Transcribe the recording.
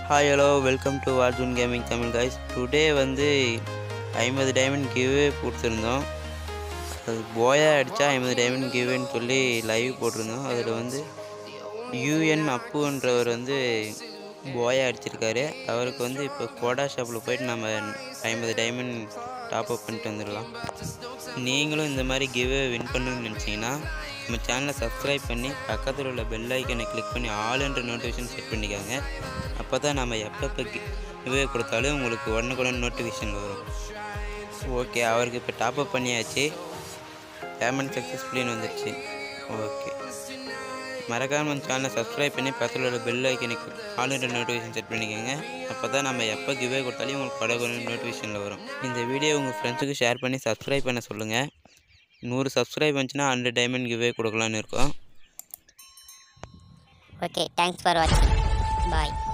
hi hello welcome to Arjun gaming Tamil guys today வந்து ஐம்பது diamond கிவ்வே கொடுத்துருந்தோம் அது போயா அடித்தா ஐம்பது டைமண்ட் கிவ்வேன்னு சொல்லி லைவ் போட்டிருந்தோம் அதில் வந்து யூஎன் அப்புன்றவர் வந்து போயா அடிச்சிருக்காரு அவருக்கு வந்து இப்போ கோடா ஷாப்பில் போயிட்டு நம்ம ஐம்பது டைமண்ட் டாப் அப் பண்ணிட்டு வந்துடலாம் நீங்களும் இந்த மாதிரி கிவ்வே வின் பண்ணணும்னு நினச்சிங்கன்னா நம்ம சேனலை சப்ஸ்கிரைப் பண்ணி பக்கத்தில் உள்ள பெல் ஐக்கனை கிளிக் பண்ணி ஆல் என்ற நோட்டிஃபிகேஷன் செட் பண்ணிக்கோங்க அப்போ தான் நம்ம எப்பப்போ கிவ்வே கொடுத்தாலும் உங்களுக்கு உடனுக்குடன் நோட்டிஃபிகேஷன் வரும் ஓகே அவருக்கு இப்போ டாப் அப் பண்ணியாச்சு பேமெண்ட் சக்ஸஸ்ஃபுல்லின்னு வந்துடுச்சு ஓகே மறக்காம நம்ம சேனலை சப்ஸ்கிரைப் பண்ணி பக்கத்தில் உள்ள பெல் ஐக்கனுக்கு ஆல் என்ற நோட்டிஃபிகேஷன் செட் பண்ணிக்கோங்க அப்போ தான் நம்ம எப்போ கிவ்வே கொடுத்தாலும் உங்களுக்கு உடனுக்குடன் நோட்டிஃபிகேஷனில் வரும் இந்த வீடியோ உங்கள் ஃப்ரெண்ட்ஸுக்கு ஷேர் பண்ணி சப்ஸ்கிரைப் பண்ண சொல்லுங்கள் நூறு சப்ஸ்கிரைப் வந்துச்சுன்னா ஹண்ட்ரட் டைமண்ட் கிவ்வே கொடுக்கலான்னு இருக்கோம் ஓகே தேங்க்ஸ் ஃபார் வாட்சிங் பாய்